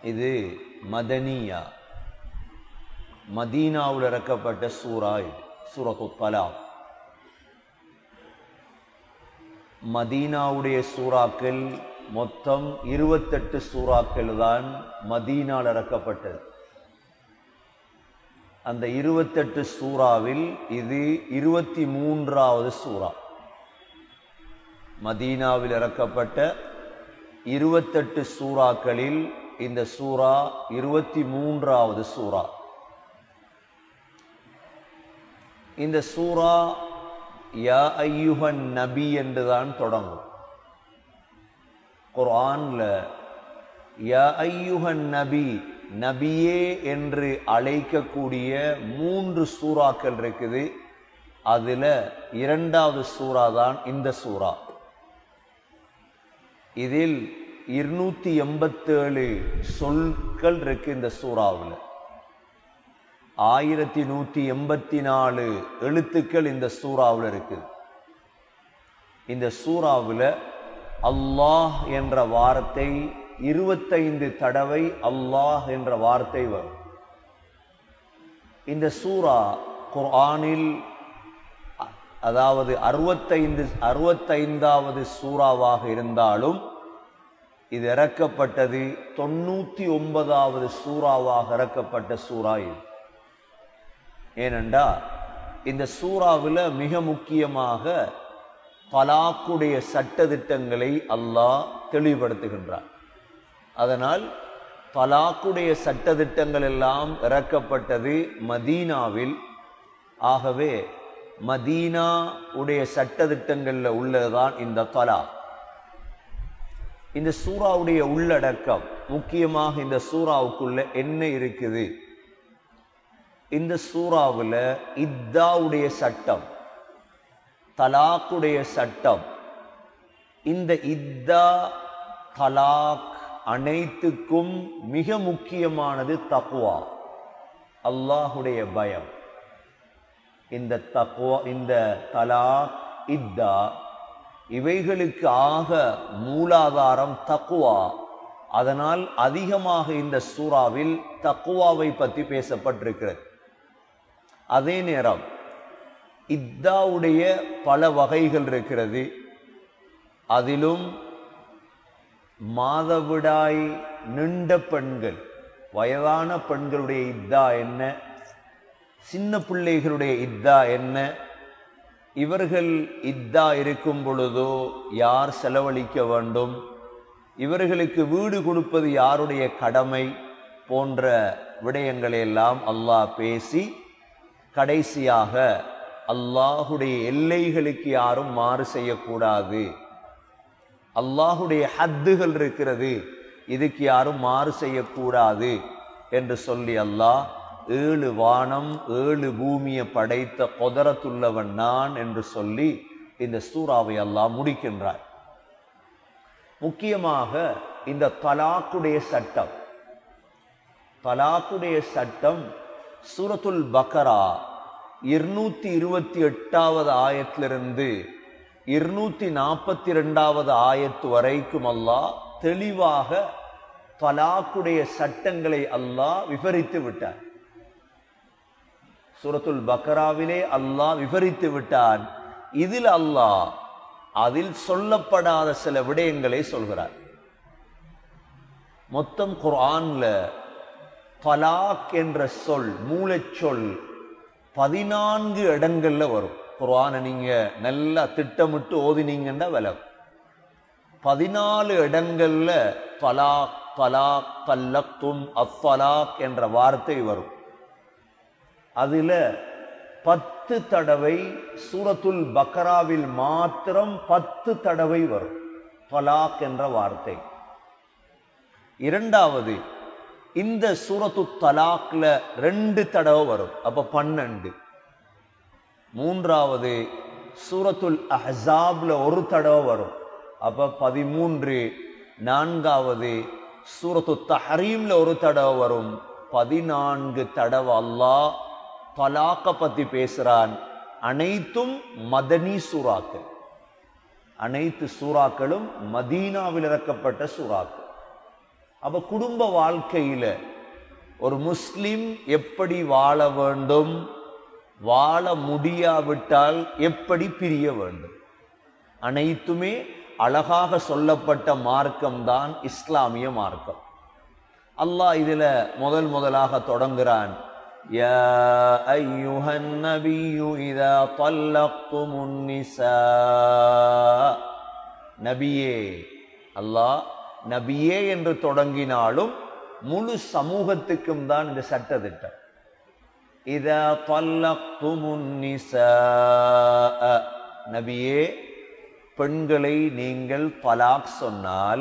இது மதனியா மதீனாவில் இறக்கப்பட்ட சூரா இது சூரத்து தலாக் மதீனாவுடைய சூறாக்கள் மொத்தம் இருபத்தெட்டு சூறாக்கள் தான் மதீனால் இறக்கப்பட்டது அந்த இருபத்தெட்டு சூறாவில் இது இருபத்தி மூன்றாவது சூறா மதீனாவில் இறக்கப்பட்ட இருபத்தெட்டு சூறாக்களில் இந்த சூறா இருபத்தி மூன்றாவது சூறா இந்த சூறா யா ஐயுஹன் நபி என்றுதான் தொடங்கும் குர்ஆன்ல யா ஐயுஹன் நபி நபியே என்று அழைக்கக்கூடிய மூன்று சூறாக்கள் இருக்குது அதுல இரண்டாவது சூறா தான் இந்த சூறா இதில் இருநூத்தி எண்பத்தேழு சொற்கள் இருக்கு இந்த சூறாவில் ஆயிரத்தி நூத்தி எண்பத்தி நாலு எழுத்துக்கள் இந்த சூறாவில் இருக்கு இந்த சூறாவில் அல்லாஹ் என்ற வார்த்தை இருபத்தைந்து தடவை அல்லாஹ் என்ற வார்த்தை வரும் இந்த சூரா குர்ஆனில் அ- அதாவது அறுபத்தைந்து அறுபத்தைந்தாவது சூறாவாக இருந்தாலும் இது இறக்கப்பட்டது தொண்ணூத்தி ஒன்பதாவது சூறாவாக இறக்கப்பட்ட சூறா இது ஏனென்றா இந்த சூறாவில் மிக முக்கியமாக தலாக்குடைய சட்டதிட்டங்களை அல்லாஹ் தெளிவுபடுத்துகின்றார் அதனால் தலாக்குடைய சட்டதிட்டங்கள் எல்லாம் இறக்கப்பட்டது மதீனாவில் ஆகவே மதீனா உடைய சட்டதிட்டங்கள்ல உள்ளதுதான் இந்த தலா இந்த சூறாவுடைய உள்ளடக்கம் முக்கியமாக இந்த சூறாவுக்குள்ள என்ன இருக்குது இந்த சூறாவுல இத்தாவுடைய சட்டம் தலாக்குடைய சட்டம் இந்த இத்தா தலாக் அனைத்துக்கும் மிக முக்கியமானது தக்குவா அல்லாஹுடைய பயம் இந்த தக்குவா இந்த தலாக் இத்தா இவைகளுக்கு ஆக மூலாதாரம் தக்குவா அதனால் அதிகமாக இந்த சூறாவில் தக்குவாவை பற்றி பேசப்பட்டிருக்கிறது அதே நேரம் இத்தாவுடைய பல வகைகள் இருக்கிறது அதிலும் மாதவிடாய் நின்ற பெண்கள் வயதான பெண்களுடைய இத்தா என்ன சின்ன பிள்ளைகளுடைய இத்தா என்ன இவர்கள் இத்தா இருக்கும் பொழுதோ யார் செலவழிக்க வேண்டும் இவர்களுக்கு வீடு கொடுப்பது யாருடைய கடமை போன்ற விடயங்களை எல்லாம் அல்லாஹ் பேசி கடைசியாக அல்லாஹுடைய எல்லைகளுக்கு யாரும் மாறு செய்யக்கூடாது அல்லாஹுடைய ஹத்துகள் இருக்கிறது இதுக்கு யாரும் மாறு செய்யக்கூடாது என்று சொல்லி அல்லாஹ் ஏழு வானம் ஏழு பூமியை படைத்த கொதரத்துள்ளவன் நான் என்று சொல்லி இந்த சூறாவை அல்லாஹ் முடிக்கின்றார் முக்கியமாக இந்த தலாக்குடைய சட்டம் தலாக்குடைய சட்டம் சூரத்துல் பக்கரா இருநூத்தி இருபத்தி எட்டாவது ஆயத்திலிருந்து இருநூத்தி நாற்பத்தி ரெண்டாவது ஆயத்து வரைக்கும் அல்லாஹ் தெளிவாக தலாக்குடைய சட்டங்களை அல்லாஹ் விவரித்து விட்டார் சூரத்துல் பக்கராவிலே அல்லாஹ் விவரித்து விட்டான் இதில் அல்லாஹ் அதில் சொல்லப்படாத சில விடயங்களை சொல்கிறார் மொத்தம் குர்ஆன்ல தலாக் என்ற சொல் மூலச்சொல் பதினான்கு இடங்கள்ல வரும் குர்ஆனை நீங்க நல்லா திட்டமிட்டு ஓதினீங்கன்னா விலகும் பதினாலு இடங்கள்ல தலாக் தலாக் தல்லக்தும் அத்தலாக் என்ற வார்த்தை வரும் அதுல பத்து தடவை சூரத்துல் பக்கராவில் மாத்திரம் பத்து தடவை வரும் தலாக் என்ற வார்த்தை இரண்டாவது இந்த சூரத்து தலாக்ல ரெண்டு தடவை வரும் அப்ப பன்னெண்டு மூன்றாவது சூரத்துல் அஹ்ஸாப்ல ஒரு தடவை வரும் அப்ப பதிமூன்று நான்காவது சூரத்து தஹரீம்ல ஒரு தடவை வரும் பதினான்கு தடவை அல்லாஹ் தலாக்க பத்தி பேசுறான் அனைத்தும் மதனி சூறாக்கள் அனைத்து சூறாக்களும் மதீனாவில் இறக்கப்பட்ட சூறாக்கள் அப்ப குடும்ப வாழ்க்கையில ஒரு முஸ்லிம் எப்படி வாழ வேண்டும் வாழ முடியாவிட்டால் எப்படி பிரிய வேண்டும் அனைத்துமே அழகாக சொல்லப்பட்ட மார்க்கம்தான் இஸ்லாமிய மார்க்கம் அல்லாஹ் இதுல முதல் முதலாக தொடங்குறான் يا أيها النبي إذا طلقتم النساء நபியே அல்லாஹ் நபியே என்று தொடங்கினாலும் முழு சமூகத்துக்கும் தான் இந்த சட்டத்திட்டம் இதா தல்லக்துமுன் நிசாஅ நபியே பெண்களை நீங்கள் தலாக் சொன்னால்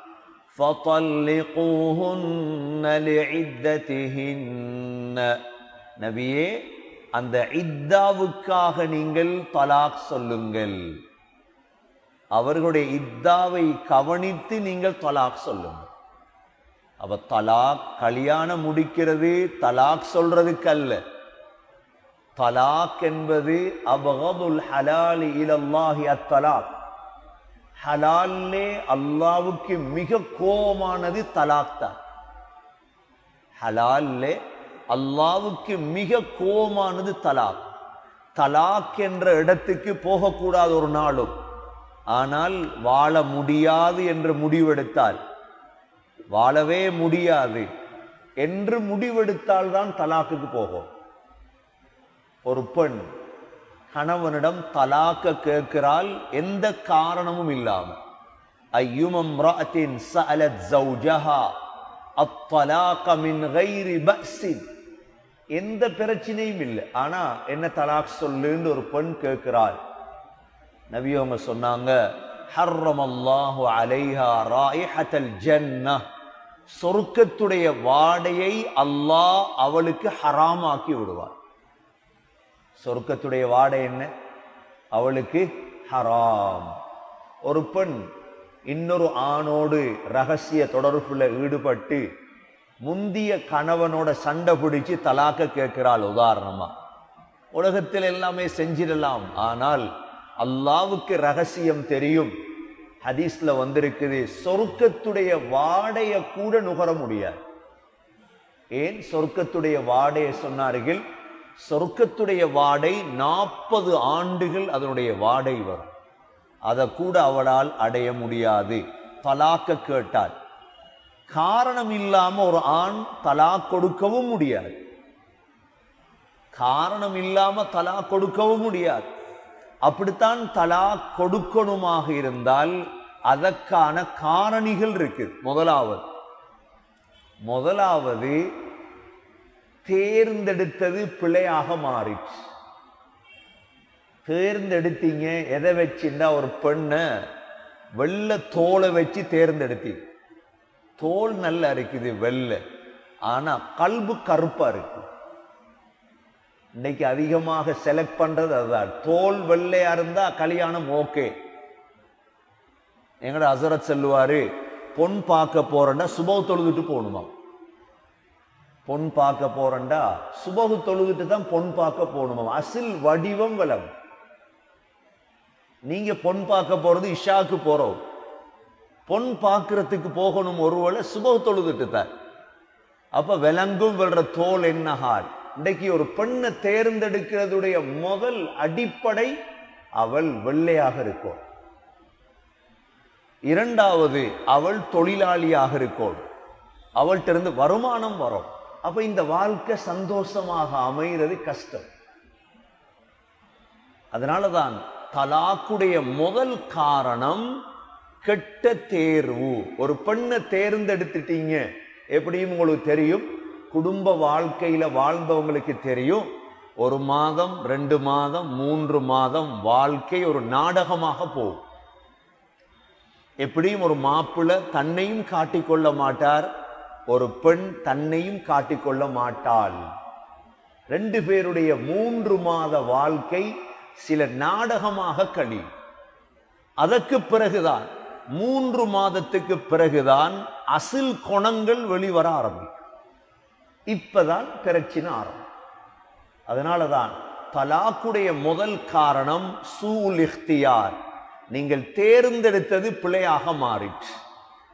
فَطَلِّقُوهُنَّ لِعِدَّتِهِنَّ நபியே அந்த இத்தாவுக்காக நீங்கள் தலாக் சொல்லுங்கள் அவர்களுடைய இத்தாவை கவனித்து நீங்கள் தலாக் சொல்லுங்கள் அவ தலாக் கல்யாணம் முடிக்கிறது தலாக் சொல்றதுக்கு அல்ல தலாக் என்பது அபகதுல் ஹலாலி இலல்லாஹி அத்தலாக் ஹலால்லே அல்லாவுக்கு மிக கோபமானது தலாக் தான் ஹலால்லே அல்லாவுக்கு மிக கோபமானது தலாக் தலாக் என்ற இடத்துக்கு போகக்கூடாது ஒரு நாளும் ஆனால் வாழ முடியாது என்று முடிவெடுத்தால் வாழவே முடியாது என்று முடிவெடுத்தால் தான் தலாக்குக்கு போகும் ஒரு பெண் கணவனிடம் தலாக்க கேட்கிறாள் எந்த காரணமும் இல்லாம ஐயுமம் ரஅத்தின் சஅலத் ஜௌஜஹா அத்தலாக மின் கைரி பஸ்ஸின் எந்த பிரச்சனையும் இல்லை ஆனா என்ன தலாக் சொல்லுன்னு ஒரு பெண் கேட்கிறாள் நபி அவங்க சொன்னாங்க ஹர்ரம் அல்லாஹு அலைஹா ராயிஹத்தல் ஜன்னஹ் சொர்க்கத்துடைய வாடையை அல்லாஹ் அவளுக்கு ஹராமாக்கி விடுவார் சொர்க்கத்துடைய வாடை என்ன அவளுக்கு ஹராம் ஒரு பெண் இன்னொரு ஆணோடு ரகசிய தொடர்புல ஈடுபட்டு முந்திய கணவனோட சண்டை பிடிச்சு தலாக்க கேட்கிறாள் உதாரணமா உலகத்தில் எல்லாமே செஞ்சிடலாம் ஆனால் அல்லாவுக்கு ரகசியம் தெரியும் ஹதீஸ்ல வந்திருக்குது சொர்க்கத்துடைய வாடைய கூட நுகர முடியாது ஏன் சொர்க்கத்துடைய வாடையை சொன்னார்கள் சொர்க்கத்துடைய வாடை நாற்பது ஆண்டுகள் அதனுடைய வாடை வரும் அதை கூட அவளால் அடைய முடியாது தலாக்க கேட்டால் காரணம் இல்லாம ஒரு ஆண் தலா கொடுக்கவும் முடியாது காரணம் இல்லாம தலா கொடுக்கவும் முடியாது அப்படித்தான் தலா கொடுக்கணுமாக இருந்தால் அதற்கான காரணிகள் இருக்கு முதலாவது முதலாவது தேர்ந்தெடுத்தது பிழையாக மாறிச்சு தேர்ந்தெடுத்தீங்க எதை வச்சுண்டா ஒரு பெண்ணை வெள்ளை தோலை வச்சு தேர்ந்தெடுத்தி தோல் நல்லா இருக்குது வெள்ளை ஆனா கல்பு கருப்பா இருக்கு இன்னைக்கு அதிகமாக செலக்ட் பண்றது அதுதான் தோல் வெள்ளையா இருந்தா கல்யாணம் ஓகே எங்கட அசரத் சொல்லுவாரு பொன் பார்க்க போறேன்னா சுபவ தொழுதுட்டு போகணுமா பொன் பார்க்க போறேன்டா சுபகு தொழுதுட்டு தான் பொன் பார்க்க போகணுமா அசில் வடிவம் வளம் நீங்க பொன் பார்க்க போறது இஷாக்கு போறோம் பொன் பார்க்கறதுக்கு போகணும் ஒருவேளை சுபகு தொழுதுட்டு தான் அப்ப விலங்கும் விழுற தோல் என்ன ஹால் இன்றைக்கு ஒரு பெண்ணை தேர்ந்தெடுக்கிறதுடைய முதல் அடிப்படை அவள் வெள்ளையாக இருக்கும் இரண்டாவது அவள் தொழிலாளியாக இருக்கும் அவள்கிட்ட இருந்து வருமானம் வரும் அப்ப இந்த வாழ்க்கை சந்தோஷமாக அமைகிறது கஷ்டம் அதனாலதான் தலாக்குடைய முதல் காரணம் கெட்ட தேர்வு ஒரு பெண்ணை தேர்ந்தெடுத்துட்டீங்க எப்படியும் உங்களுக்கு தெரியும் குடும்ப வாழ்க்கையில வாழ்ந்தவங்களுக்கு தெரியும் ஒரு மாதம் ரெண்டு மாதம் மூன்று மாதம் வாழ்க்கை ஒரு நாடகமாக போகும் எப்படியும் ஒரு மாப்பிள்ளை தன்னையும் காட்டிக்கொள்ள மாட்டார் ஒரு பெண் தன்னையும் காட்டிக்கொள்ள மாட்டாள் ரெண்டு பேருடைய மூன்று மாத வாழ்க்கை சில நாடகமாக கழியும் அதற்கு பிறகுதான் மூன்று மாதத்துக்கு பிறகுதான் அசில் குணங்கள் வெளிவர ஆரம்பிக்கும் இப்பதான் பிரச்சனை ஆரம்பம் அதனாலதான் தலாக்குடைய முதல் காரணம் சூல் இஃப்தியார் நீங்கள் தேர்ந்தெடுத்தது பிழையாக மாறிற்று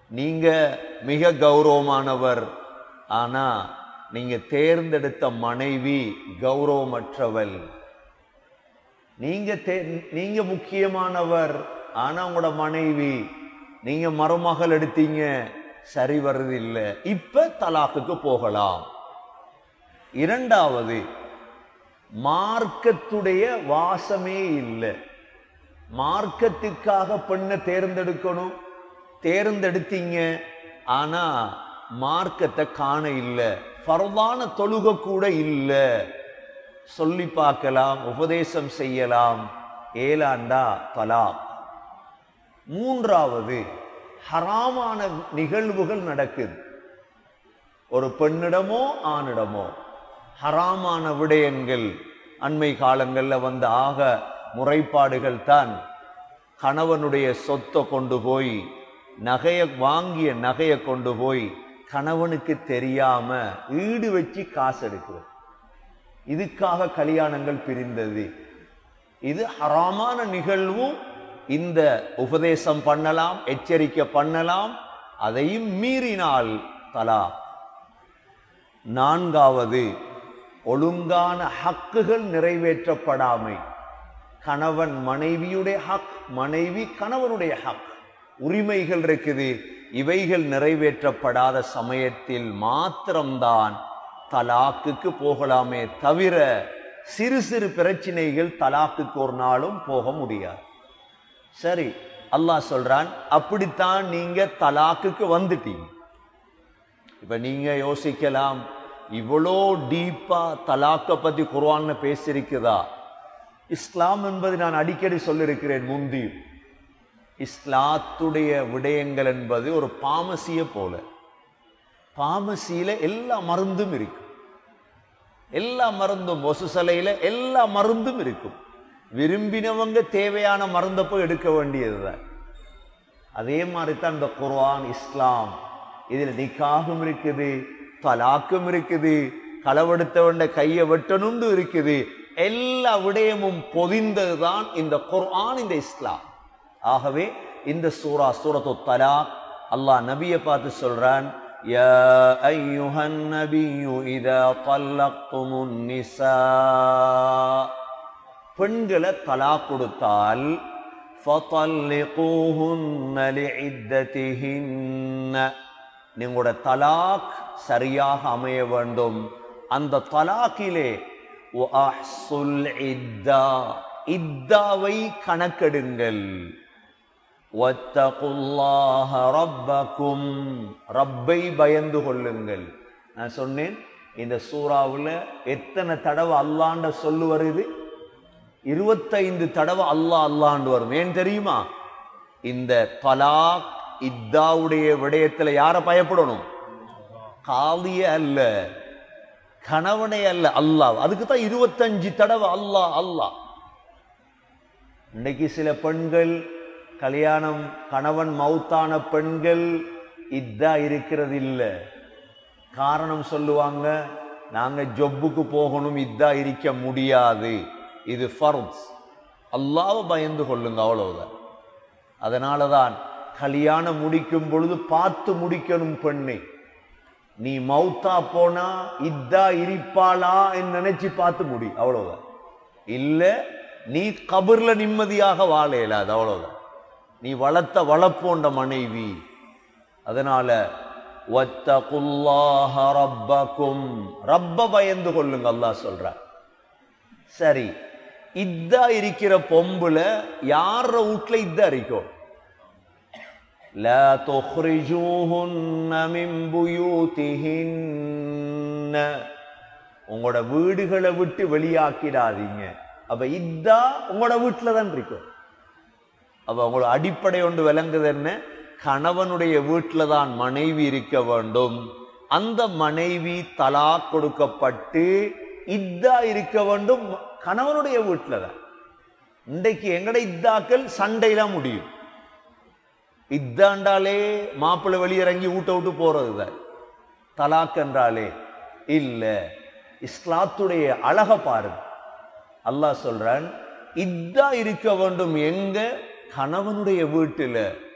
நீங்க மிக கௌரவமானவர் ஆனா நீங்க தேர்ந்தெடுத்த மனைவி கௌரவமற்றவள் நீங்க தே- நீங்க முக்கியமானவர் ஆனா உங்களோட மனைவி நீங்க மருமகள் எடுத்தீங்க சரி வருது இல்ல இப்ப தலாக்குக்கு போகலாம் இரண்டாவது மார்க்கத்துடைய வாசமே இல்லை மார்க்கத்துக்காக பெண்ணை தேர்ந்தெடுக்கணும் தேர்ந்தெடுத்தீங்க ஆனா மார்க்கத்தை காண இல்ல ஃபர்தான தொழுக கூட இல்ல சொல்லி பார்க்கலாம் உபதேசம் செய்யலாம் ஏலாண்டா தலாக் மூன்றாவது ஹராமான நிகழ்வுகள் நடக்குது ஒரு பெண்ணிடமோ ஆணிடமோ ஹராமான விடயங்கள் அண்மை காலங்கள்ல வந்த ஆக முறைப்பாடுகள் தான் கணவனுடைய சொத்தை கொண்டு போய் நகைய வாங்கிய நகையை கொண்டு போய் கணவனுக்கு தெரியாம ஈடு வச்சு காசு எடுக்கிறது இதுக்காக கல்யாணங்கள் பிரிந்தது இது ஹராமான நிகழ்வும் இந்த உபதேசம் பண்ணலாம் எச்சரிக்கை பண்ணலாம் அதையும் மீறினால் தலா நான்காவது ஒழுங்கான ஹக்குகள் நிறைவேற்றப்படாமை கணவன் மனைவியுடைய ஹக் மனைவி கணவனுடைய ஹக் உரிமைகள் இருக்குது இவைகள் நிறைவேற்றப்படாத சமயத்தில் மாத்திரம்தான் தலாக்குக்கு போகலாமே தவிர சிறு சிறு பிரச்சனைகள் தலாக்குக்கு ஒரு நாளும் போக முடியாது சரி அல்லாஹ் சொல்றான் அப்படித்தான் நீங்க தலாக்குக்கு வந்துட்டீங்க இப்ப நீங்க யோசிக்கலாம் இவ்வளோ டீப்பா தலாக்க பத்தி குர்ஆன்ல பேசியிருக்குதா இஸ்லாம் என்பது நான் அடிக்கடி சொல்லியிருக்கிறேன் முந்தி இஸ்லாத்துடைய விடயங்கள் என்பது ஒரு பாமசிய போல பாமசியில எல்லா மருந்தும் இருக்கும் எல்லா மருந்தும் ஒசுசலையில எல்லா மருந்தும் இருக்கும் விரும்பினவங்க தேவையான மருந்தை போய் எடுக்க வேண்டியதுதான் அதே மாதிரி தான் இந்த குர்ஆன் இஸ்லாம் இதுல நிக்காகும் இருக்குது தலாக்கும் இருக்குது களவெடுத்தவண்ட கையை வெட்டணும்னு இருக்குது எல்லா விடயமும் பொதிந்ததுதான் இந்த குர்ஆன் இந்த இஸ்லாம் ஆகவே இந்த சூரா சூரத்து தலாக் அல்லாஹ் நபியை பார்த்து சொல்றான் يا أيها النبي إذا طلقتم النساء பெண்களை தலா கொடுத்தால் فَطَلِّقُوهُنَّ لِعِدَّتِهِنَّ நீங்களோட தலாக் சரியாக அமைய வேண்டும் அந்த தலாக்கிலே وَأَحْصُوا الْعِدَّةَ இத்தாவை கணக்கெடுங்கள் وَاتَّقُوا اللَّهَ رَبَّكُمْ ரப்பை பயந்து கொள்ளுங்கள் நான் சொன்னேன் இந்த சூறாவுல எத்தனை தடவை அல்லாண்ட சொல்லு வருது இருபத்தைந்து தடவை அல்லாஹ் அல்லாண்டு வரும் ஏன் தெரியுமா இந்த தலாக் இத்தாவுடைய விடயத்துல யார பயப்படணும் காலிய அல்ல கணவனை அல்ல அல்லாஹ் அதுக்கு தான் இருபத்தஞ்சு தடவை அல்லாஹ் அல்லாஹ் இன்னைக்கு சில பெண்கள் கல்யாணம் கணவன் மௌத்தான பெண்கள் இதா இருக்கிறது இல்ல காரணம் சொல்லுவாங்க நாங்க ஜொப்புக்கு போகணும் இதா இருக்க முடியாது இது ஃபர்ஸ் அல்லாஹ்வை பயந்து கொள்ளுங்க அவ்வளவுதான் அதனாலதான் கல்யாணம் முடிக்கும் பொழுது பார்த்து முடிக்கணும் பெண்ணை நீ மௌத்தா போனா இதா இருப்பாளா என்று நினைச்சு பார்த்து முடி அவ்வளவுதான் இல்ல நீ கபர்ல நிம்மதியாக வாழ இயலாது அவ்வளவுதான் நீ வளர்த்த வளர்ப்போண்ட மனைவி அதனால வத்தகுல்லாஹ ரப்பக்கும் ரப்ப பயந்து கொள்ளுங்க அல்லாஹ் சொல்றார் சரி இதா இருக்கிற பொம்புல யார வீட்டுல இதா இருக்கும் لا تخرجوهن من بيوتهن உங்களோட வீடுகளை விட்டு வெளியாக்கிடாதீங்க அப்ப இதா உங்களோட வீட்டுல தான் இருக்கும் அப்ப உங்களோட அடிப்படை ஒன்று விளங்குது என்ன கணவனுடைய வீட்டுல தான் மனைவி இருக்க வேண்டும் அந்த மனைவி தலா கொடுக்கப்பட்டு இதா இருக்க வேண்டும் கணவனுடைய வீட்டுல தான் இன்றைக்கு எங்கட இத்தாக்கள் சண்டையில முடியும் இத்தாண்டாலே மாப்பிள்ளை வெளியிறங்கி ஊட்ட விட்டு போறதுதான் தலாக் என்றாலே இல்ல இஸ்லாத்துடைய அழக பாருங்க அல்லாஹ் சொல்றான் இதா இருக்க வேண்டும் எங்க கணவனுடைய வீட்டுல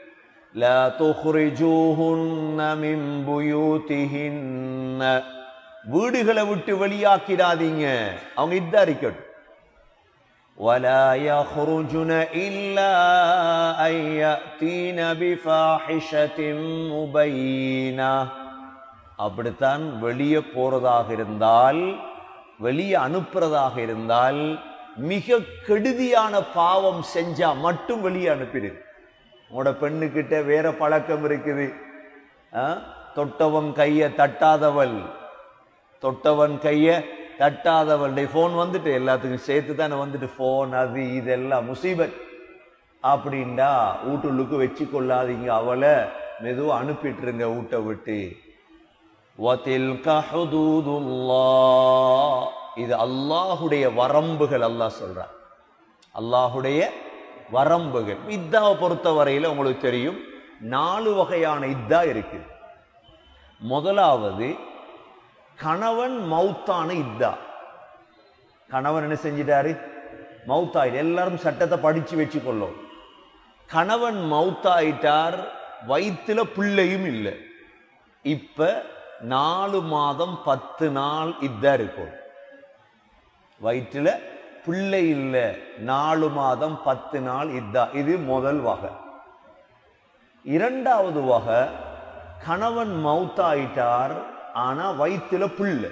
لا تخرجوهن من بيوتهن வீடுகளை விட்டு வெளியாக்கிடாதீங்க அவங்க இதா இருக்கட்டும் ولا يخرجن إلا أن يأتين بفاحشة مبينة அப்படித்தான் வெளியே போறதாக இருந்தால் வெளியே அனுப்புறதாக இருந்தால் மிக கெடுதியான பாவம் செஞ்சா மட்டும் வெளியே அனுப்பிடு உங்களோட பெண்ணுக்கிட்ட வேற பழக்கம் இருக்குது ஆ? தொட்டவன் கைய தட்டாதவள் தொட்டவன் கைய தட்டாதவள் போன் வந்துட்டு எல்லாத்துக்கும் சேர்த்து தானே வந்துட்டு போன் அது இதெல்லாம் முசீபத் அப்படின்டா வீட்டுள்ளுக்கு வச்சு கொள்ளாதீங்க அவளை மெதுவா அனுப்பிட்டுருங்க வீட்டை விட்டு وَتِلْكَ حُدُودُ اللَّهِ இது அல்லாஹுடைய வரம்புகள் அல்லாஹ் சொல்றான் அல்லாஹுடைய வரம்புகள் இத்தாவை பொறுத்த வரையில உங்களுக்கு தெரியும் நாலு வகையான இத்தா இருக்கு முதலாவது கணவன் மௌத்தான இத்தா கணவன் என்ன செஞ்சிட்டாரு மௌத்தாயிட்டு எல்லாரும் சட்டத்தை படிச்சு வச்சுக்கொள்ளும் கணவன் மௌத்தாயிட்டார் வயிற்றுல பிள்ளையும் இல்லை இப்ப நாலு மாதம் பத்து நாள் இதா இருக்கும் வயிற்றுல பிள்ளை இல்ல நாலு மாதம் பத்து நாள் இதா இது முதல் வகை இரண்டாவது வகை கணவன் மௌத்தாயிட்டார் ஆனா வயிற்றுல புள்ள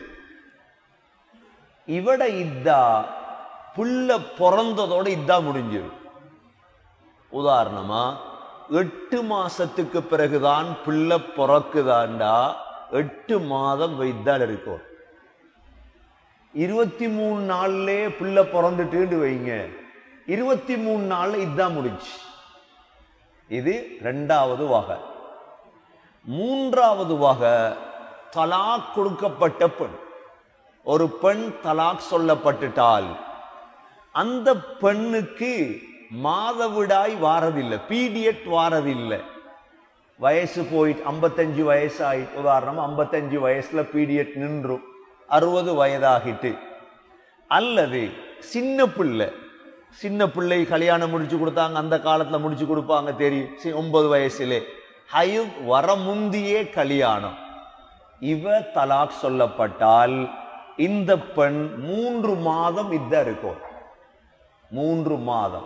இவட இதா புள்ள பிறந்ததோட இதா முடிஞ்சிடும் உதாரணமா எட்டு மாசத்துக்கு பிறகுதான் பிள்ளை பிறக்குதாண்டா எட்டு மாதம் வைத்தால் இருக்கும் இருபத்தி மூணு நாள்லே பிள்ளை பிறந்துட்டு வைங்க இருபத்தி மூணு நாள்ல இதான் முடிஞ்சு இது ரெண்டாவது வகை மூன்றாவது வகை தலாக் கொடுக்கப்பட்ட பெண் ஒரு பெண் தலாக் சொல்லப்பட்டுட்டால் அந்த பெண்ணுக்கு மாதவிடாய் வாரதில்லை பீடியட் வாரதில்லை வயசு போயிட்டு ஐம்பத்தஞ்சு வயசு ஆயிட்டு உதாரணம் ஐம்பத்தஞ்சு வயசுல பீடியட் நின்றும் அறுபது வயதாகிட்டு அல்லது சின்ன பிள்ளை சின்ன பிள்ளை கல்யாணம் முடிச்சு கொடுத்தாங்க அந்த காலத்துல முடிச்சு கொடுப்பாங்க தெரியும் சி- ஒன்பது வயசுலே ஹயுத் வர முந்தியே கல்யாணம் இவ தலாக் சொல்லப்பட்டால் இந்த பெண் மூன்று மாதம் இத இருக்கும் மூன்று மாதம்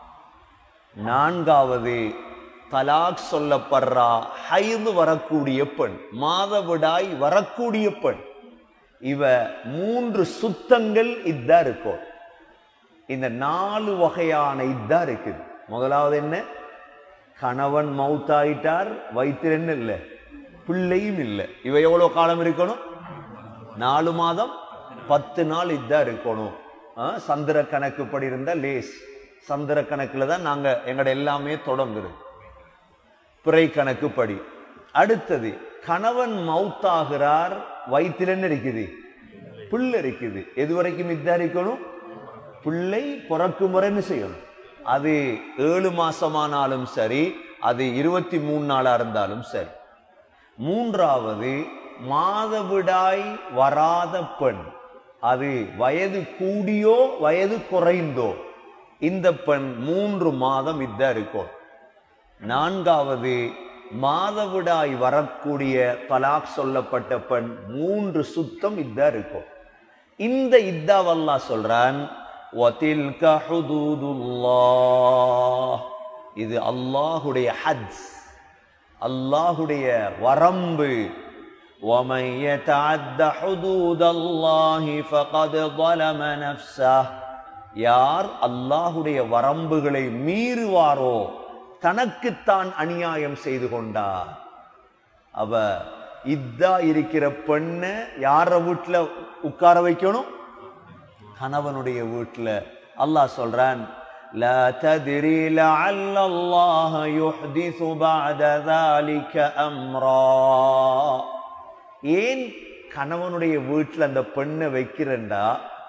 நான்காவது தலாக் சொல்லப்படுறா ஹைது வரக்கூடிய பெண் மாதவிடாய் வரக்கூடிய பெண் இவ மூன்று சுத்தங்கள் இதா இருக்கும் இந்த நாலு வகையான இதா இருக்குது முதலாவது என்ன கணவன் மௌத்தாயிட்டார் வயிற்றில் என்ன இல்லை பிள்ளையும் இல்லை இவ எவ்வளவு காலம் இருக்கணும் நாலு மாதம் பத்து நாள் இதா இருக்கணும் ஆ, சந்திர கணக்குப்படி இருந்தா லேஸ் சந்திர கணக்குல தான் நாங்க எங்கட எல்லாமே தொடங்குறது பிறை கணக்குப்படி அடுத்தது கணவன் மௌத்தாகிறார் வயிற்றில் என்ன இருக்குது பிள்ளை இருக்குது எது வரைக்கும் இதா இருக்கணும் பிள்ளை பிறக்கும் வரை என்ன செய்யணும் அது ஏழு மாசமானாலும் சரி அது இருபத்தி மூணு நாளா இருந்தாலும் சரி மூன்றாவது மாதவிடாய் வராத பெண் அது வயது கூடியோ வயது குறைந்தோ இந்த பெண் மூன்று மாதம் இதா இருக்கும் நான்காவது மாதவிடாய் வரக்கூடிய தலாக் சொல்லப்பட்ட பெண் மூன்று சுத்தம் இதா இருக்கும் இந்த இத்தாவல்லா சொல்றான் وَتِلْكَ حُدُودُ اللَّهِ இது அல்லாஹுடைய ஹஜ் அல்லாஹுடைய வரம்பு وَمَنْ يَتَعَدَّ حُدُودَ اللَّهِ فَقَدْ ظَلَمَ نَفْسَهُ யார் அல்லாஹுடைய வரம்புகளை மீறுவாரோ தனக்குத்தான் அநியாயம் செய்து கொண்டார் அவ இதா இருக்கிற பெண்ணை யார வீட்டுல உட்கார வைக்கணும் கணவனுடைய வீட்டுல அல்லாஹ் சொல்றான் لا تدري لعل الله يحدث بعد ذلك أمرا ஏன் கணவனுடைய வீட்டுல அந்த பெண்ணை வைக்கிறண்டா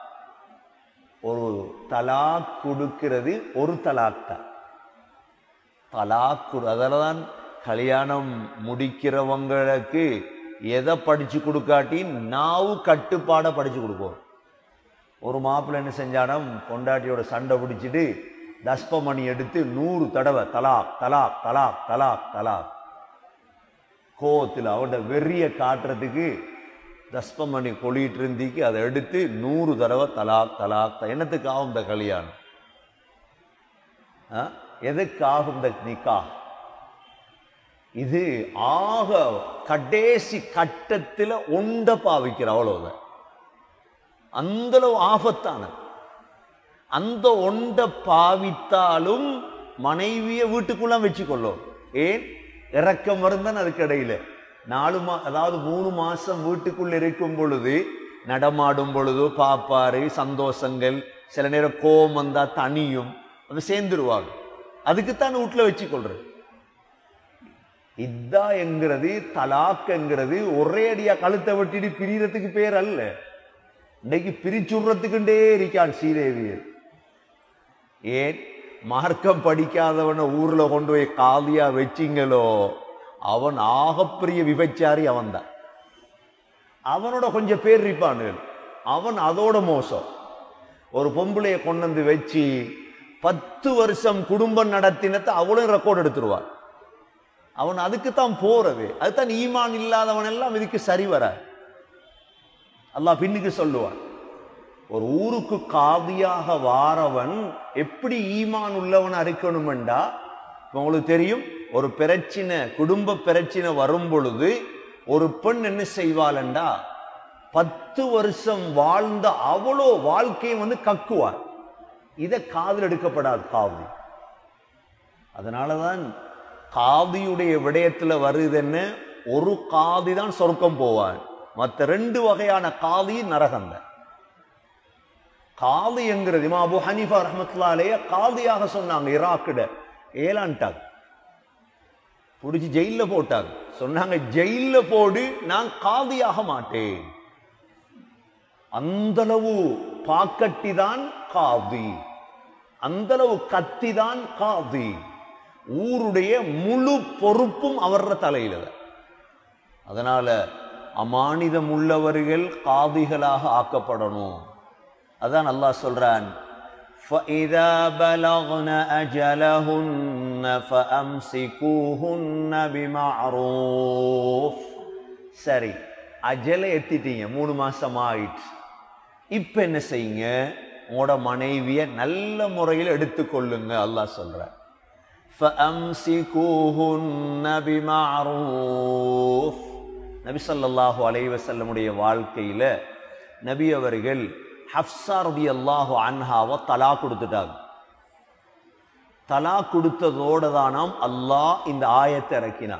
ஒரு தலாக் கொடுக்கிறது ஒரு தலாக் தான் தலாக் கொடு அதில் தான் கல்யாணம் முடிக்கிறவங்களுக்கு எதை படிச்சு கொடுக்காட்டி நாவு கட்டுப்பாடை படிச்சு கொடுப்போம் ஒரு மாப்பிள்ளை என்ன செஞ்சானம் பொண்டாட்டியோட சண்டை பிடிச்சிட்டு தஸ்பமணி எடுத்து நூறு தடவை தலாக் தலாக் தலாக் தலாக் தலாக் கோவத்தில் அவட வெறிய காட்டுறதுக்கு தஸ்பமணி கொளிட்டு இருந்திக்கு அதை எடுத்து நூறு தடவை தலாக் தலாக் த- என்னத்துக்காகும் இந்த கல்யாணம் ஆ? எதுக்காகும் இந்த நிக்கா இது ஆக கடைசி கட்டத்தில் ஒண்ட பாவிக்கிற அவ்வளவுதான் அந்த அளவு ஆபத்தான அந்த ஒண்ட பாவித்தாலும் மனைவிய வீட்டுக்குள்ள வச்சுக்கொள்ளும் ஏன் இறக்கம் வருந்தான் அதுக்கு இடையில நாலு மா அதாவது மூணு மாசம் வீட்டுக்குள்ள இருக்கும் பொழுது நடமாடும் பொழுது பாப்பாரு சந்தோஷங்கள் சில நேரம் கோபம் வந்தா தனியும் அது சேர்ந்துருவாங்க அதுக்குத்தான் வீட்டுல வச்சுக்கொள்றது இதா என்கிறது தலாக் என்கிறது ஒரே அடியா கழுத்தை வெட்டிட்டு பிரியறதுக்கு பேர் அல்ல இன்னைக்கு பிரிச்சுடுறதுக்குண்டே இருக்கான் ஸ்ரீதேவியர் ஏன் மார்க்கம் படிக்காதவனை ஊர்ல கொண்டு போய் காலியா வச்சிங்களோ அவன் ஆகப்பெரிய விபச்சாரி அவன்தான் அவனோட கொஞ்சம் பேர் இருப்பானுகள் அவன் அதோட மோசம் ஒரு பொம்பளைய கொண்டு வந்து வச்சு பத்து வருஷம் குடும்பம் நடத்தினத்தை அவளும் ரெக்கார்ட் எடுத்துருவான் அவன் அதுக்கு தான் போறது அதுதான் ஈமான் இல்லாதவன் எல்லாம் இதுக்கு சரி வராது அல்லாஹ் பின்னுக்கு சொல்லுவான் ஒரு ஊருக்கு காதியாக வாரவன் எப்படி ஈமான் உள்ளவன் இருக்கணுமெண்டா இப்ப உங்களுக்கு தெரியும் ஒரு பிரச்சனை குடும்ப பிரச்சனை வரும் பொழுது ஒரு பெண் என்ன செய்வாளண்டா பத்து வருஷம் வாழ்ந்த அவ்வளோ வாழ்க்கையை வந்து கக்குவார் இதை காதில் எடுக்கப்படாது காவி அதனாலதான் காதியுடைய விடயத்துல வருது என்ன ஒரு காதி தான் சொர்க்கம் போவான் மற்ற ரெண்டு வகையான காதி நரகம் தான் காதி என்கிறது இமாம் அபு ஹனீஃபா ரஹமத்துல்லாலேயே காதியாக சொன்னாங்க ஈராக்கிட ஏலான்ட்டாங்க பிடிச்சி ஜெயில்ல போட்டாங்க சொன்னாங்க ஜெயில்ல போடு நான் காதியாக மாட்டேன் அந்தளவு பாக்கட்டி தான் காதி அந்தளவு கத்தி தான் காதி ஊருடைய முழு பொறுப்பும் அவர தலையில தான். அதனால அமானிதம் உள்ளவர்கள் காதிகளாக ஆக்கப்படணும் அதான் அல்லாஹ் சொல்றான் فَإِذَا بَلَغْنَ أَجَلَهُنَّ فَأَمْسِكُوهُنَّ بِمَعْرُوفٍ சரி அஜலை எத்திட்டீங்க மூணு மாசம் ஆயிடுச்சு இப்ப என்ன செய்யுங்க உங்களோட மனைவிய நல்ல முறையில் எடுத்துக்கொள்ளுங்க அல்லாஹ் சொல்றார் فَأَمْسِكُوهُنَّ بِمَعْرُوفٍ நபி ஸல்லல்லாஹு அலைஹி வஸல்லமுடைய வாழ்க்கையில நபி அவர்கள் ஹப்ஸா ரலியல்லாஹு அன்ஹாவை தலா கொடுத்துட்டாங்க தலா கொடுத்ததோட தானாம் அல்லாஹ் இந்த ஆயத்தை இறக்கினான்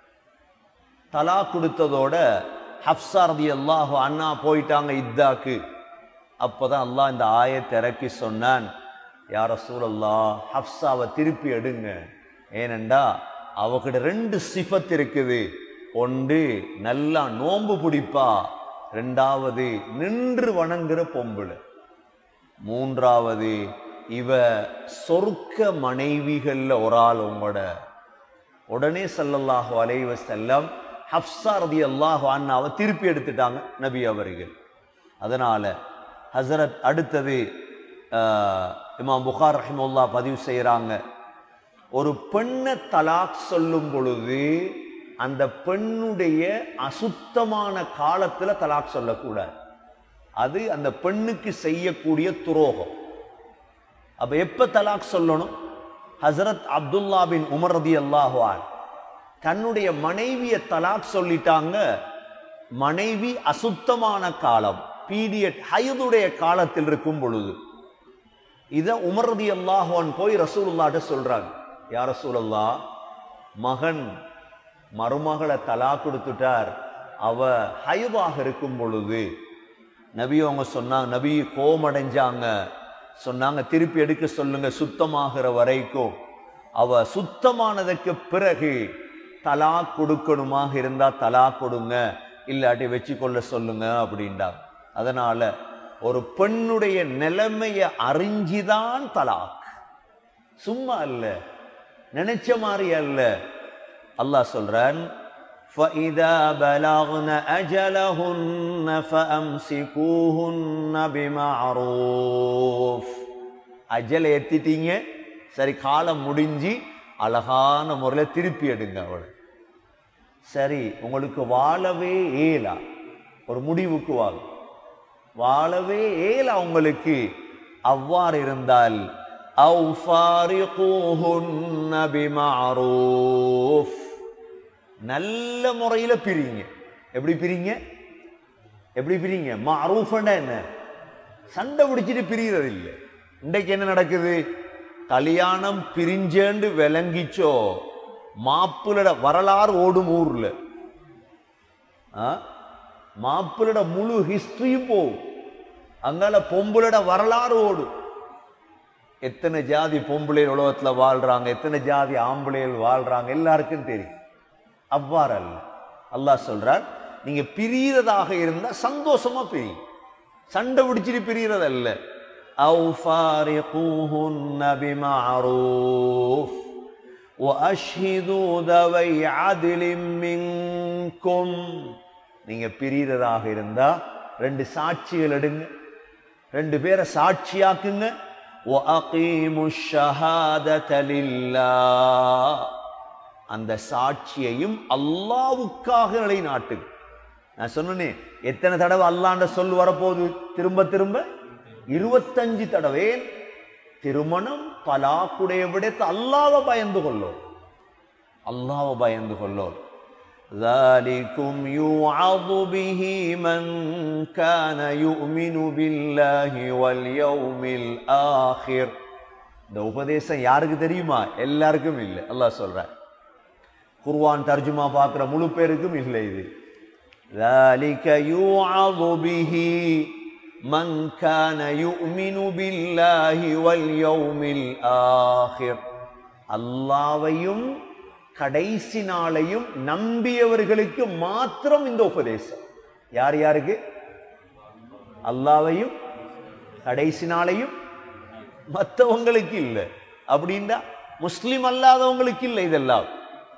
தலா கொடுத்ததோட ஹப்ஸா ரலியல்லாஹு அன்ஹா போயிட்டாங்க இத்தாக்கு அப்பதான் அல்லாஹ் இந்த ஆயத்தை இறக்கி சொன்னான் யார சூழல்லா ஹப்ஸாவை திருப்பி எடுங்க ஏனண்டா அவகிட்ட ரெண்டு சிஃபத் இருக்குது ஒன்று நல்லா நோன்பு பிடிப்பா ரெண்டாவது நின்று வணங்குற பொம்பளை மூன்றாவது இவ சொர்க்க மனைவிகள்ல ஒரு ஆள் உங்களோட உடனே ஸல்லல்லாஹு அலைஹி வஸல்லம் ஹப்ஸா ரலியல்லாஹு அன்ஹாவை திருப்பி எடுத்துட்டாங்க நபி அவர்கள் அதனால ஹசரத் அடுத்தது ஆஹ், இமாம் புகார் ரஹிமுல்லா பதிவு செய்றாங்க ஒரு பெண்ணை தலாக் சொல்லும் பொழுது அந்த பெண்ணுடைய அசுத்தமான காலத்துல தலாக் சொல்லக்கூடாது அது அந்த பெண்ணுக்கு செய்யக்கூடிய துரோகம் அப்ப எப்ப தலாக் சொல்லணும் ஹசரத் அப்துல்லா பின் உமர் ரதி அல்லாஹுவான் தன்னுடைய மனைவிய தலாக் சொல்லிட்டாங்க மனைவி அசுத்தமான காலம் பீரியட் ஹயதுடைய காலத்தில் இருக்கும் பொழுது இத உமர் ரதி அல்லாஹுவான் போய் ரசூலுல்லாட்ட சொல்றாங்க யார் ரசூலல்லா மகன் மருமகளை தலா கொடுத்துட்டார் அவ ஹயதாக இருக்கும் பொழுது நபி அவங்க சொன்னாங்க நபி கோமடைஞ்சாங்க சொன்னாங்க திருப்பி எடுக்க சொல்லுங்க சுத்தமாகிற வரைக்கும் அவ சுத்தமானதுக்கு பிறகு தலா கொடுக்கணுமாக இருந்தா தலா கொடுங்க இல்லாட்டி வச்சுக்கொள்ள சொல்லுங்க அப்படின்றாங்க அதனால ஒரு பெண்ணுடைய நிலைமைய அறிஞ்சிதான் தலாக் சும்மா அல்ல நினைச்ச மாதிரி அல்ல அல்லாஹ் சொல்றான் فَإِذَا بَلَغْنَ أَجَلَهُنَّ فَأَمْسِكُوهُنَّ بِمَعْرُوفٍ அஜலை எத்திட்டீங்க சரி காலம் முடிஞ்சு அழகான முறையில் திருப்பி எடுங்க அவளை சரி உங்களுக்கு வாழவே ஏலா ஒரு முடிவுக்கு வாழ வாழவே ஏலா உங்களுக்கு அவ்வாறு இருந்தால் அவு ஃபாரிகூஹுன்ன பிமஅரூஃப் நல்ல முறையில பிரிங்க எப்படி பிரிங்க எப்படி பிரிங்க மாரூஃபண்டா என்ன சண்டை பிடிச்சிட்டு பிரியறது இல்லை இன்றைக்கு என்ன நடக்குது கல்யாணம் பிரிஞ்சேண்டு விளங்கிச்சோ மாப்பிளோட வரலாறு ஓடும் ஊர்ல ஆ? மாப்பிளோட முழு ஹிஸ்டரியும் போகும் அங்கால பொம்பளோட வரலாறு ஓடும் எத்தனை ஜாதி பொம்பளைகள் உலகத்துல வாழ்றாங்க எத்தனை ஜாதி ஆம்பளைகள் வாழ்றாங்க எல்லாருக்கும் தெரியும் அவ்வாறு அல்ல அல்லாஹ் சொல்றார் நீங்க பிரியறதாக இருந்தா சந்தோஷமா பிரியும் சண்டை பிடிச்சிட்டு பிரியறது அல்ல أو فارقوهن بمعروف وأشهدوا ذوي عدل منكم நீங்க பிரியறதாக இருந்தா ரெண்டு சாட்சிகள் எடுங்க ரெண்டு பேரை சாட்சியாக்குங்க وأقيموا الشهادة لله அந்த சாட்சியையும் அல்லாவுக்காக நிலைநாட்டுங்க நான் சொன்னனே எத்தனை தடவை அல்லாண்ட சொல் வரப்போகுது திரும்ப திரும்ப இருபத்தஞ்சு தடவை திருமணம் பலாக்குடைய விடத்து அல்லாவை பயந்து கொள்ளும் அல்லாவை பயந்து கொள்ளும் ذلكم يوعظ به من كان يؤمن بالله واليوم الآخر இந்த உபதேசம் யாருக்கு தெரியுமா எல்லாருக்கும் இல்லை அல்லாஹ் சொல்றார் குர்ஆன் தர்ஜுமா பார்க்குற முழு பேருக்கும் இல்லை இது ذلك يوعظ به من كان يؤمن بالله واليوم الآخر அல்லாவையும் கடைசி நாளையும் நம்பியவர்களுக்கு மாத்திரம் இந்த உபதேசம் யார் யாருக்கு அல்லாவையும் கடைசி நாளையும் மற்றவங்களுக்கு இல்லை அப்படின்னா முஸ்லிம் அல்லாதவங்களுக்கு இல்லை இதெல்லாம்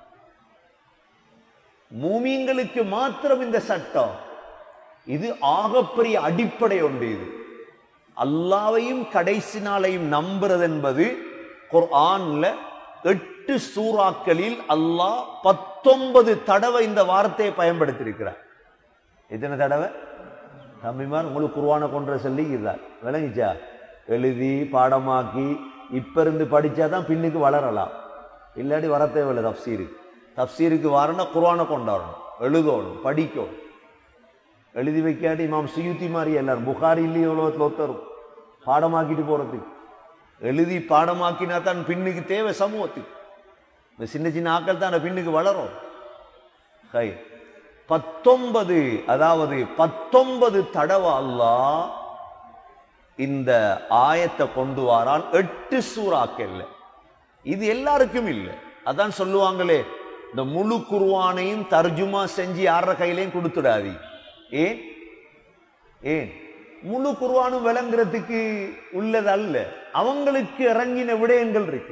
மூமீன்களுக்கு மாத்திரம் இந்த சட்டம் இது ஆகப்பெரிய அடிப்படை ஒன்று இது அல்லாவையும் கடைசி நாளையும் நம்புறது என்பது குர்ஆன்ல எட்டு சூறாக்களில் அல்லாஹ் பத்தொன்பது தடவை இந்த வார்த்தையை பயன்படுத்தியிருக்கிறார் எத்தனை தடவை தம்பிமார் உங்களுக்கு குர்ஆனை கொன்ற சொல்லி இதுதான் விளங்கிச்சா எழுதி பாடமாக்கி இப்ப இருந்து படிச்சாதான் பின்னுக்கு வளரலாம் இல்லாட்டி வர தேவையில்லை தப்சீருக்கு தப்சீருக்கு வரனா குர்ஆனை கொண்டாடணும் எழுதணும் படிக்கணும் எழுதி வைக்காட்டி இமாம் சுயுத்தி மாதிரி எல்லாரும் புகாரி இல்லையோ உலகத்தில் ஒத்தரும் பாடமாக்கிட்டு போறதுக்கு எழுதி பாடமாக்கினா தான் பின்னுக்கு தேவை சமூகத்துக்கு இந்த சின்ன சின்ன ஆக்கள் தான் அந்த பின்னுக்கு வளரும் ஹை பத்தொன்பது அதாவது பத்தொன்பது தடவை அல்லாஹ் இந்த ஆயத்தை கொண்டு வாரான் எட்டு சூறாக்கல்ல இது எல்லாருக்கும் இல்லை அதான் சொல்லுவாங்களே இந்த முழு குர்ஆனையும் தர்ஜுமா செஞ்சு யார கையிலையும் கொடுத்துடாதி ஏன் ஏன் முழு குர்ஆனும் விளங்குறதுக்கு உள்ளது அல்ல அவங்களுக்கு இறங்கின விடயங்கள் இருக்கு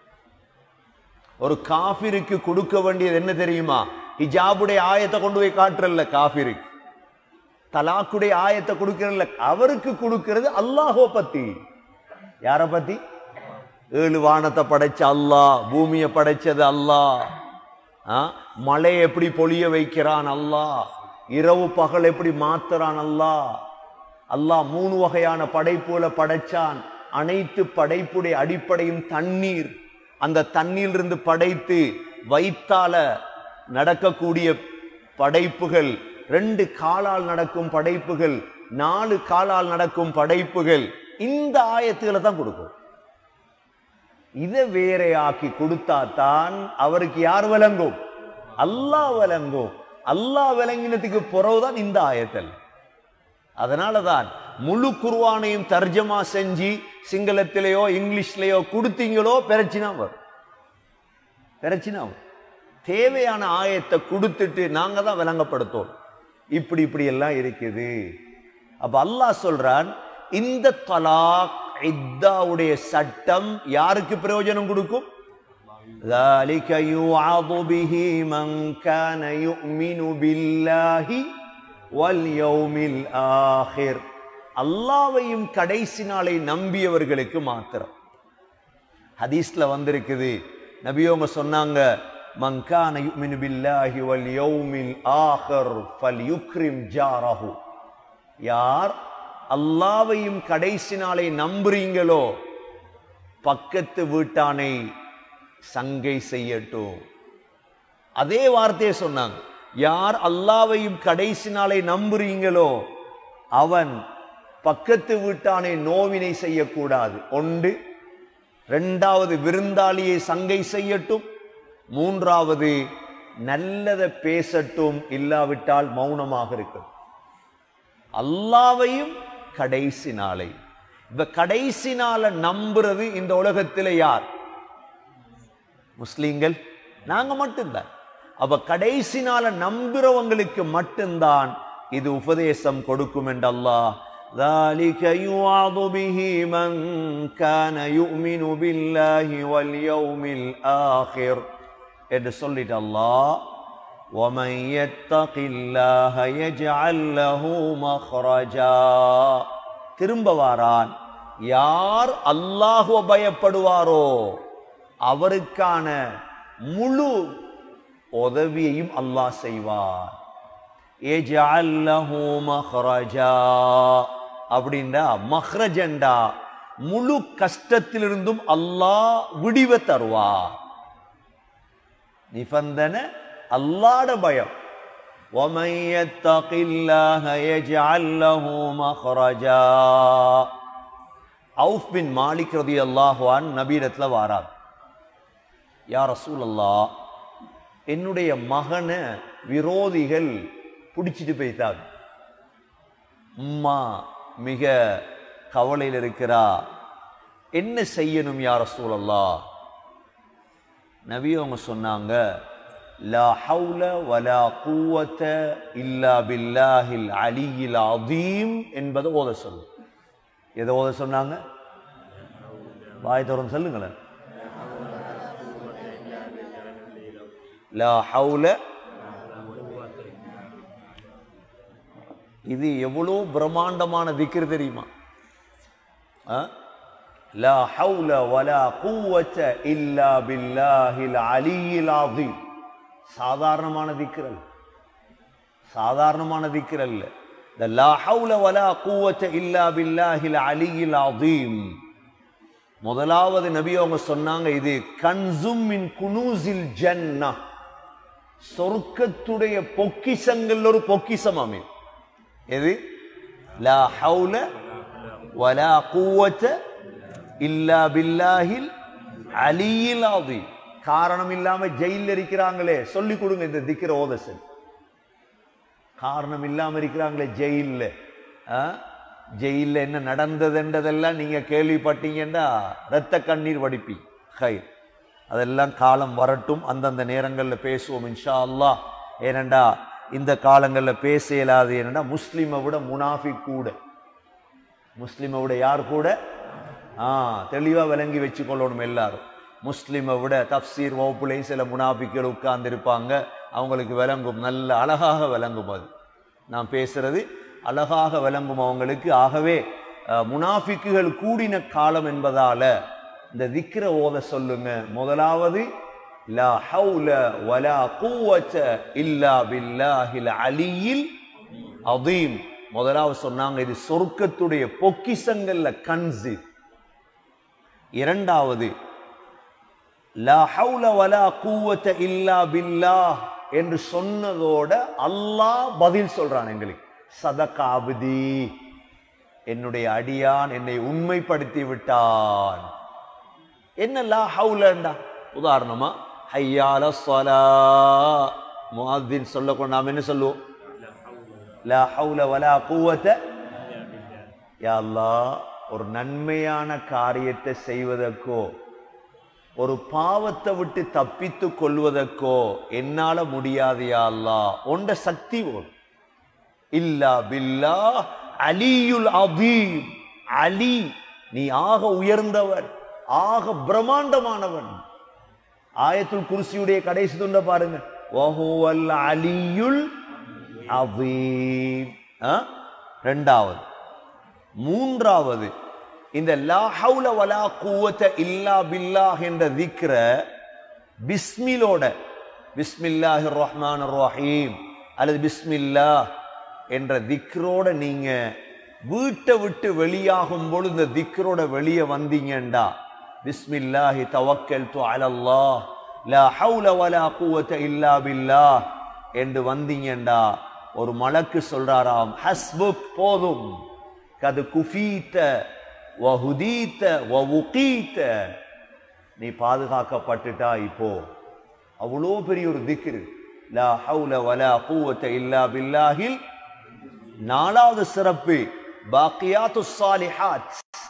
ஒரு காஃபிருக்கு கொடுக்க வேண்டியது என்ன தெரியுமா ஹிஜாபுடைய ஆயத்தை கொண்டு போய் காட்டுறல்ல காஃபிருக்கு தலாக்குடைய ஆயத்தை கொடுக்கறல்ல அவருக்கு கொடுக்கிறது அல்லாஹோ பத்தி யார பத்தி ஏழு வானத்தை படைச்ச அல்லாஹ் பூமியை படைச்சது அல்லாஹ் ஆ, மழையை எப்படி பொழிய வைக்கிறான் அல்லாஹ் இரவு பகல் எப்படி மாத்துறான் அல்லாஹ் அல்லாஹ் மூணு வகையான படைப்புல படைச்சான் அனைத்து படைப்புடைய அடிப்படையும் தண்ணீர் அந்த தண்ணீரிலிருந்து படைத்து வைத்தால நடக்கக்கூடிய படைப்புகள் ரெண்டு காலால் நடக்கும் படைப்புகள் நாலு காலால் நடக்கும் படைப்புகள் இந்த ஆயத்துகளை தான் கொடுக்கும் இதை வேறையாக்கி கொடுத்தா தான் அவருக்கு யார் விளங்கும் அல்லாஹ் விளங்கும் அல்லாஹ் விளங்கினதுக்கு பிறகுதான் இந்த ஆயத்தல் அதனாலதான் முழு குர்ஆனையும் தர்ஜமா செஞ்சு சிங்களத்திலேயோ இங்கிலீஷ்லயோ கொடுத்தீங்களோ பிரச்சனை வரும் பிரச்சனை வரும் தேவையான ஆயத்தை கொடுத்துட்டு நாங்க தான் விளங்கப்படுத்தோம் இப்படி இப்படி எல்லாம் இருக்குது அப்ப அல்லாஹ் சொல்றான் இந்த தலாக் இத்தாவுடைய சட்டம் யாருக்கு பிரயோஜனம் கொடுக்கும் ذلك يوعظ به من كان يؤمن بالله واليوم الآخر அல்லாவையும் கடைசி நாளை நம்பியவர்களுக்கு மாத்திரம் ஹதீஸ்ல வந்திருக்குது நபியோங்க சொன்னாங்க மன் கான யுமினு பில்லாஹி வல் யௌமில் ஆஹர் ஃபல்யுக்ரிம் ஜாரஹு யார் அல்லாவையும் கடைசி நாளை நம்புறீங்களோ பக்கத்து வீட்டானை சங்கை செய்யட்டும் அதே வார்த்தையை சொன்னாங்க யார் அல்லாவையும் கடைசி நாளை நம்புறீங்களோ அவன் பக்கத்து வீட்டானை நோவினை செய்யக்கூடாது ஒன்று ரெண்டாவது விருந்தாளியை சங்கை செய்யட்டும் மூன்றாவது நல்லதை பேசட்டும் இல்லாவிட்டால் மௌனமாக இருக்கும் அல்லாவையும் கடைசி நாளை இப்ப கடைசி நாளை நம்புறது இந்த உலகத்தில் யார் முஸ்லீம்கள் நாங்க மட்டும்தான் அப்ப கடைசி நாள நம்புறவங்களுக்கு மட்டும்தான் இது உபதேசம் கொடுக்கும் என்று அல்லாஹ் ذلك يوعظ به من كان يؤمن بالله واليوم الآخر என்று சொல்லிட்டு அல்லாஹ் ومن يتق الله يجعل له مخرجا திரும்ப வாரான் யார் அல்லாஹுவ பயப்படுவாரோ அவருக்கான முழு உதவியையும் அல்லாஹ் செய்வார் يجعل له مخرجا அப்படின்னா மஹ்ரஜண்டா முழு கஷ்டத்திலிருந்தும் அல்லாஹ் விடிவ தருவார் நிபந்தனை அல்லாட பயம் ومن يتق الله يجعل له مخرجا அவுஃப் பின் மாலிக் ரதி அல்லாஹுவான் நபீரத்துல வாரார் யா ரசூல் அல்லாஹ் என்னுடைய மகனை விரோதிகள் பிடிச்சிட்டு போய்த்தாங்க உம்மா மிக கவலையில் இருக்கிறா என்ன செய்யணும் யா ரசூல் அல்லாஹ் நபி அவங்க சொன்னாங்க லா ஹவுல வலா கூவத்த இல்லா பில்லாஹில் அலியில் அதீம் என்பதை ஓத சொல்லு எதை ஓத சொன்னாங்க வாய் திறந்து சொல்லுங்களேன் லா ஹவுல இது எவ்வளோ பிரம்மாண்டமான திக்ர் தெரியுமா ஆ? லா ஹவுல வலா குவத்த இல்லா பில்லாஹில் அலியில் அதீம் சாதாரணமான திக்ர் அல்ல சாதாரணமான திக்ர் அல்ல இந்த லா ஹவுல வலா குவத்த இல்லா பில்லாஹில் அலியில் அதீம் முதலாவது நபி அவங்க சொன்னாங்க இது கன்சும் மின் குனூசில் ஜன்னா சொர்க்கத்துடைய பொக்கிஷங்கள் ஒரு பொக்கிஷம் அமீன் எது லா ஹவுல வலா குவத்த இல்லா பில்லாஹில் அலியில் ஆதி காரணம் இல்லாம ஜெயில இருக்கிறாங்களே சொல்லி கொடுங்க இந்த திக்கிற ஓதசன் காரணம் இல்லாம இருக்கிறாங்களே ஜெயில்ல ஆ? ஜெயில்ல என்ன நடந்ததுன்றதெல்லாம் நீங்க கேள்விப்பட்டீங்கன்னா ரத்த கண்ணீர் வடிப்பி ஹை அதெல்லாம் காலம் வரட்டும் அந்தந்த நேரங்களில் பேசுவோம் இன்ஷா அல்லாஹ் ஏனண்டா இந்த காலங்களில் பேச இயலாது ஏனண்டா முஸ்லிமை விட முனாஃபிக் கூட முஸ்லிமை விட யார் கூட ஆ தெளிவா விளங்கி வச்சுக்கொள்ளணும் எல்லாரும் முஸ்லிமை விட தப்சீர் வகுப்புலையும் சில முனாஃபிக்கள் உட்கார்ந்து இருப்பாங்க அவங்களுக்கு விளங்கும் நல்ல அழகாக விளங்கும் அது நான் பேசுறது அழகாக விளங்கும் அவங்களுக்கு ஆகவே அஹ், முனாஃபிக்குகள் கூடின காலம் என்பதால இந்த திக்ர ஓத சொல்லுங்க முதலாவது லா ஹவுல வலா குவத்த இல்லா பில்லாஹில் அலியில் அதீம் முதலாவது சொன்னாங்க இது சொர்க்கத்துடைய பொக்கிஷங்கள்ல கன்சு இரண்டாவது லா ஹவுல வலா குவத்த இல்லா பில்லாஹ் என்று சொன்னதோட அல்லாஹ் பதில் சொல்றான் எங்களுக்கு சதகாபதி என்னுடைய அடியான் என்னை உண்மைப்படுத்தி விட்டான் என்ன லா ஹவுலண்டா உதாரணமா ஹையால ஸலா முஅத்தின் சொல்லக்கூட நாம் என்ன சொல்லுவோம் லா ஹவுல வலா குவத்த யா அல்லாஹ் ஒரு நன்மையான காரியத்தை செய்வதற்கோ ஒரு பாவத்தை விட்டு தப்பித்து கொள்வதற்கோ என்னால முடியாது யா அல்லாஹ் உண்ட சக்தி போல் இல்லா பில்லா அலியுல் அதீம் அலி நீ ஆக உயர்ந்தவர் ஆக பிரம்மாண்டமானவன் ஆயத்துல் குர்சியுடைய கடைசி துண்ட பாருங்க வஹுவல் அலியுல் அதீம் ஆ? ரெண்டாவது மூன்றாவது இந்த லா ஹவுல வலா குவத்த இல்லா பில்லாஹ் என்ற திக்ர பிஸ்மிலோட பிஸ்மில்லாஹிர் ரஹ்மான் ரஹீம் அல்லது பிஸ்மில்லா என்ற திக்ரோட நீங்க வீட்டை விட்டு வெளியாகும் பொழுது இந்த திக்ரோட வெளியே வந்தீங்கண்டா பிஸ்மில்லாஹி தவக்கல்து அலல்லாஹ் லா ஹவுல வலா குவத்த இல்லா பில்லாஹ் என்று வந்தீங்கண்டா ஒரு மலக்கு சொல்றாராம் ஹஸ்புக் போதும் கது குஃபீத்த வஹுதீத்த வவுகீத்த நீ பாதுகாக்கப்பட்டுட்டா இப்போ அவ்வளோ பெரிய ஒரு திக்ரு லா ஹவுல வலா குவத்த இல்லா பில்லாஹில் நாலாவது சிறப்பு பாக்கியாத்து சாலிஹாத்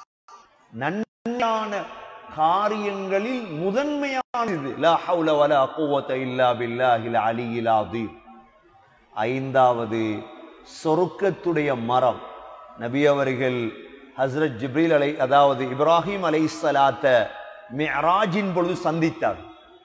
நன்மையான காரியங்களில் முதன்மையானது லா ஹவுல வலா குவத்த இல்லா பில்லாஹில் அலியில் அதீம் ஐந்தாவது சொருக்கத்துடைய மரம் நபி அவர்கள் ஹஸ்ரத் ஜிப்ரீல் அலை அதாவது இப்ராஹிம் அலை சலாத்த மேராஜின் பொழுது சந்தித்தார்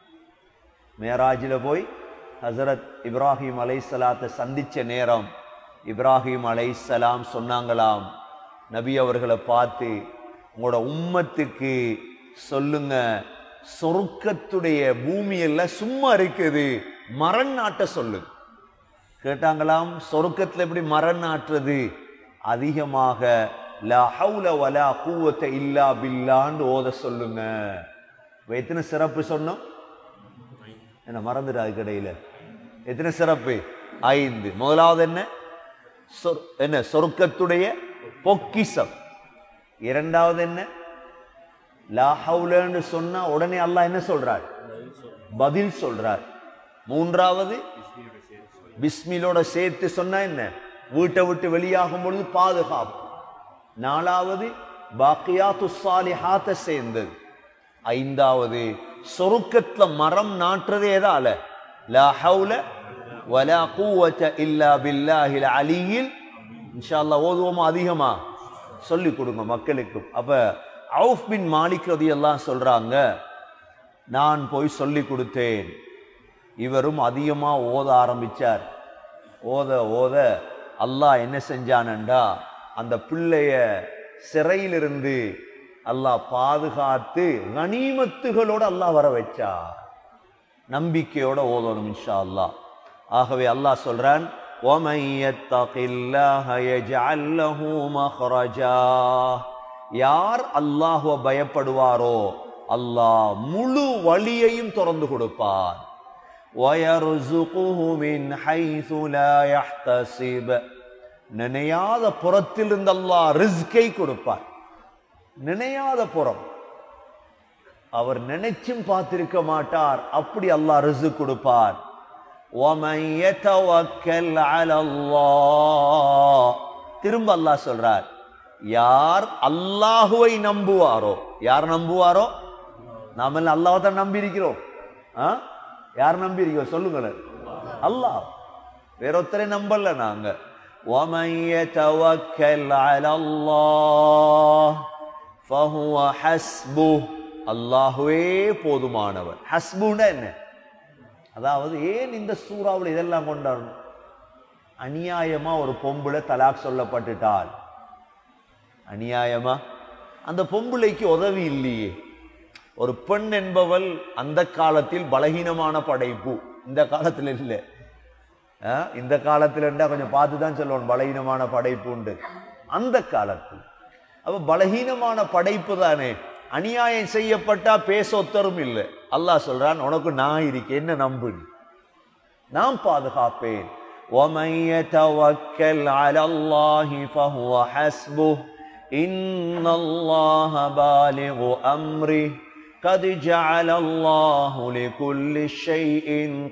மேராஜில் போய் ஹசரத் இப்ராஹிம் அலை சலாத்தை சந்திச்ச நேரம் இப்ராஹிம் அலை சலாம் சொன்னாங்களாம் நபி அவர்களை பார்த்து உங்களோட உம்மத்துக்கு சொல்லுங்க சொருக்கத்துடைய பூமி எல்லாம் சும்மா இருக்குது மரண் நாட்ட சொல்லுங்க கேட்டாங்களாம் சொருக்கத்துல எப்படி மரண் நாட்டுறது அதிகமாக லா ஹவுல வலா கூவத்த இல்லா பில்லான்னு ஓத சொல்லுங்க இப்ப எத்தனை சிறப்பு சொன்னோம் என்ன மறந்துடாது கடையில எத்தனை சிறப்பு ஐந்து முதலாவது என்ன சொர்- என்ன சொர்க்கத்துடைய பொக்கிசம் இரண்டாவது என்ன லா ஹவுலன்னு சொன்னா உடனே அல்லாஹ் என்ன சொல்றார் பதில் சொல்றார் மூன்றாவது பிஸ்மிலோட சேர்த்து சொன்னா என்ன வீட்டை விட்டு வெளியாகும் பொழுது பாதுகாப்பு நாலாவது பாக்கியாத்து சாலிஹாத்த சேர்ந்தது ஐந்தாவது சொருக்கத்துல மரம் நாட்டுறது எதால லா ஹவுல வலா கூவத்த இல்லா பில்லாஹில் அலியில் இன்ஷா அல்லாஹ் ஓதுவோமா அதிகமா சொல்லி கொடுங்க மக்களுக்கும் அப்ப அவுஃப் பின் மாலிக் ரதியெல்லாம் சொல்றாங்க நான் போய் சொல்லி கொடுத்தேன் இவரும் அதிகமா ஓத ஆரம்பிச்சார் ஓத ஓத அல்லாஹ் என்ன செஞ்சானண்டா அந்த பிள்ளைய சிறையிலிருந்து அல்லாஹ் பாதுகாத்து கனிமத்துகளோட அல்லாஹ் வர வச்சார் நம்பிக்கையோட ஓதணும் இன்ஷா அல்லாஹ் ஆகவே அல்லாஹ் சொல்றான் وَمَن يَتَّقِ اللَّهَ يَجْعَل لَّهُ مَخْرَجًا யார் அல்லாஹ்வை பயப்படுவாரோ அல்லாஹ் முழு வழியையும் திறந்து கொடுப்பார் وَيَرْزُقُهُ مِنْ حَيْثُ لَا يَحْتَسِبُ நினையாத புறத்திலிருந்து அல்லாஹ் ரிஸ்கை கொடுப்பார் நினையாத புறம் அவர் நினைச்சும் பார்த்திருக்க மாட்டார் அப்படி அல்லாஹ் ரிஸ்க் கொடுப்பார் وَمَن يَتَوَكَّلْ عَلَى اللَّهِ திரும்ப அல்லாஹ் சொல்றார் யார் அல்லாஹுவை நம்புவாரோ யார் நம்புவாரோ நாம எல்லாம் அல்லாஹ் தான் நம்பி இருக்கிறோம் ஆ? யார் நம்பி இருக்கோம் சொல்லுங்களேன் அல்லாஹ் வேற ஒருத்தரை நம்பல நாங்க وَمَن يَتَوَكَّلْ عَلَى اللَّهِ فَهُوَ حَسْبُهُ அல்லாஹுவே போதுமானவர் ஹஸ்புன்னா என்ன அதாவது ஏன் இந்த சூறாவில் இதெல்லாம் கொண்டாடணும் அநியாயமா ஒரு பொம்பளை தலாக் சொல்லப்பட்டுட்டால் அநியாயமா அந்த பொம்பளைக்கு உதவி இல்லையே ஒரு பெண் என்பவள் அந்த காலத்தில் பலகீனமான படைப்பு இந்த காலத்துல இல்லை ஆ, இந்த காலத்துல இருந்தா கொஞ்சம் பார்த்து தான் சொல்லணும் பலகீனமான படைப்பு உண்டு அந்த காலத்தில் அப்ப பலகீனமான படைப்பு தானே அநியாயம் செய்யப்பட்டா பேச ஒத்தரும் இல்லை அல்லாஹ் சொல்றான் உனக்கு நான் இருக்கேன் என்ன நம்பு நீ. நான் பாதுகாப்பேன் وَمَن يَتَوَكَّلْ عَلَى اللَّهِ فَهُوَ حَسْبُهُ إِنَّ اللَّهَ بَالِغُ أَمْرِهِ قَدْ جَعَلَ اللَّهُ لِكُلِّ شَيْءٍ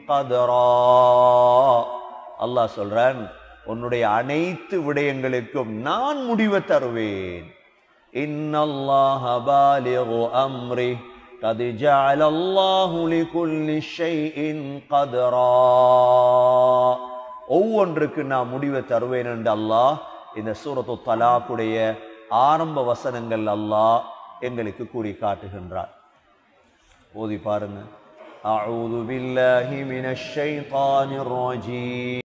قَدْرًا அல்லாஹ் சொல்றான் உன்னுடைய அனைத்து விடயங்களுக்கும் நான் முடிவை தருவேன் إن الله بالغ أمره قد جعل الله لكل شيء قدرا ஒவ்வொன்றுக்கு நான் முடிவை தருவேன் என்று அல்லாஹ் இந்த சூரத்து தலாக்குடைய ஆரம்ப வசனங்கள் அல்லாஹ் எங்களுக்கு கூறி காட்டுகின்றார் ஓதி பாருங்க أعوذ بالله من الشيطان الرجيم